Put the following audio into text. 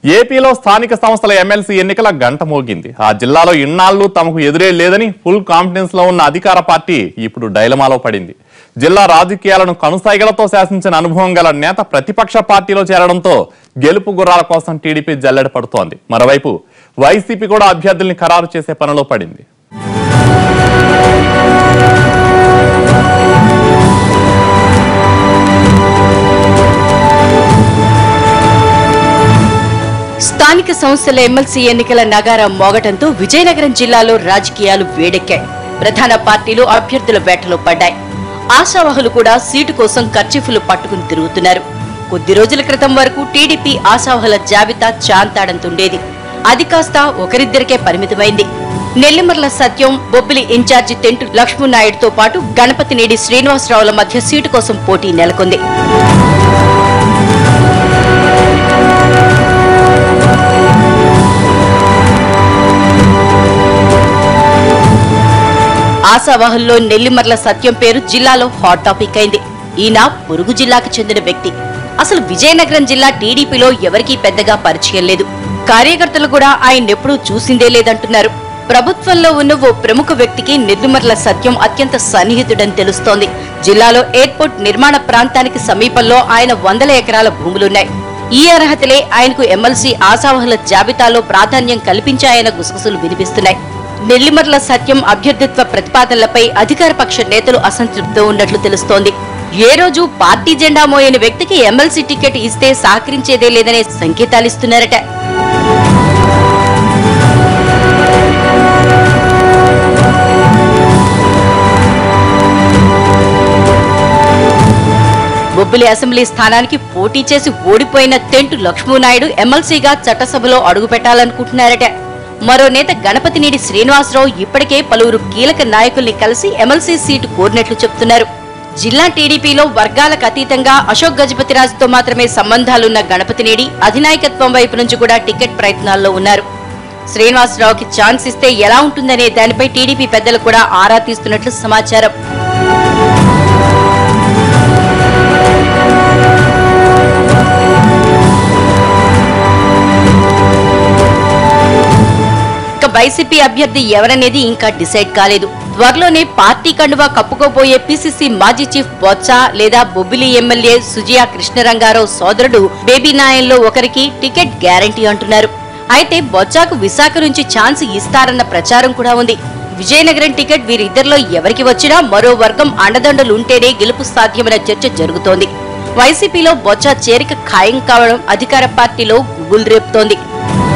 ఏపీలో స్థానిక సంస్థల ఎమ్మెల్సీ ఎన్నికల గంట మోగింది ఆ జిల్లాలో ఇన్నాళ్లు తమకు ఎదురే లేదని ఫుల్ కాన్ఫిడెన్స్ లో ఉన్న అధికార పార్టీ ఇప్పుడు డైలమాలో పడింది జిల్లా రాజకీయాలను కనుసైగలతో శాసించిన అనుభవం గల నేత ప్రతిపక్ష పార్టీలో చేరడంతో గెలుపు గుర్రాల కోసం టీడీపీ జల్లెడ పడుతోంది మరోవైపు వైసీపీ కూడా అభ్యర్థుల్ని ఖరారు చేసే పనిలో పడింది స్థానిక సంస్థల ఎమ్మెల్సీ ఎన్నికల నగారం మోగటంతో విజయనగరం జిల్లాలో రాజకీయాలు వేడెక్కాయి ప్రధాన పార్టీలు అభ్యర్థుల వేటలో పడ్డాయి ఆశావహులు కూడా సీటు కోసం ఖర్చీఫులు పట్టుకుని తిరుగుతున్నారు కొద్ది రోజుల క్రితం వరకు టీడీపీ ఆశావహుల జాబితా చాంతాడంతుండేది అది కాస్త ఒకరిద్దరికే పరిమితమైంది నెల్లిమర్ల సత్యం బొబ్బిలి ఇన్ఛార్జి తెంటు లక్ష్మణనాయుడుతో పాటు గణపతి నేడి శ్రీనివాసరావుల మధ్య సీటు కోసం పోటీ నెలకొంది ఆశావాహుల్లో నెల్లిమర్ల సత్యం పేరు జిల్లాలో హాట్ టాపిక్ అయింది ఈయన పొరుగు జిల్లాకు చెందిన వ్యక్తి అసలు విజయనగరం జిల్లా టీడీపీలో ఎవరికీ పెద్దగా పరిచయం లేదు కార్యకర్తలు కూడా ఆయన ఎప్పుడూ చూసిందే లేదంటున్నారు ప్రభుత్వంలో ఉన్న ఓ ప్రముఖ వ్యక్తికి నెల్లిమర్ల సత్యం అత్యంత సన్నిహితుడని తెలుస్తోంది జిల్లాలో ఎయిర్పోర్ట్ నిర్మాణ ప్రాంతానికి సమీపంలో ఆయన వందల ఎకరాల భూములున్నాయి ఈ అర్హతలే ఆయనకు ఎమ్మెల్సీ ఆశావహుల జాబితాలో ప్రాధాన్యం కల్పించాయన్న గుసగుసలు వినిపిస్తున్నాయి నెల్లిమర్ల సత్యం అభ్యర్థిత్వ ప్రతిపాదనలపై అధికార పక్ష నేతలు అసంతృప్తితో ఉన్నట్లు తెలుస్తోంది ఏ రోజు పార్టీ జెండా మోయని వ్యక్తికి ఎమ్మెల్సీ టికెట్ ఇస్తే సహకరించేదే లేదనే సంకేతాలిస్తున్నారట బొబ్బిలి అసెంబ్లీ స్థానానికి పోటీ చేసి ఓడిపోయిన తెంటు లక్ష్మీనాయుడు ఎమ్మెల్సీగా చట్టసభలో అడుగుపెట్టాలనుకుంటున్నారట మరో నేత గణపతి నీడి శ్రీనివాసరావు ఇప్పటికే పలువురు కీలక నాయకుల్ని కలిసి ఎమ్మెల్సీ సీటు కోరినట్లు చెప్తున్నారు జిల్లా టీడీపీలో వర్గాలకు అతీతంగా అశోక్ గజపతిరాజుతో మాత్రమే సంబంధాలున్న గణపతి నేడి అధినాయకత్వం వైపు నుంచి కూడా టికెట్ ప్రయత్నాల్లో ఉన్నారు శ్రీనివాసరావుకి ఛాన్స్ ఇస్తే ఎలా ఉంటుందనే దానిపై టీడీపీ పెద్దలు కూడా ఆరా తీస్తున్నట్లు సమాచారం ఇక వైసీపీ అభ్యర్థి ఎవరనేది ఇంకా డిసైడ్ కాలేదు త్వరలోనే పార్టీ కండువా కప్పుకోబోయే పిసిసి మాజీ చీఫ్ బొత్స లేదా బొబ్బిలి ఎమ్మెల్యే సుజియా కృష్ణరంగారావు సోదరుడు బేబీ నాయన్లో ఒకరికి టికెట్ గ్యారంటీ అంటున్నారు అయితే బొత్సాకు విశాఖ నుంచి ఛాన్స్ ఇస్తారన్న ప్రచారం కూడా ఉంది విజయనగరం టికెట్ వీరిద్దరిలో ఎవరికి వచ్చినా మరో వర్గం అండదండలు ఉంటేనే గెలుపు సాధ్యమన్న చర్చ జరుగుతోంది వైసీపీలో బొత్స చేరిక ఖాయం కావడం అధికార పార్టీలో గుబులు రేపుతోంది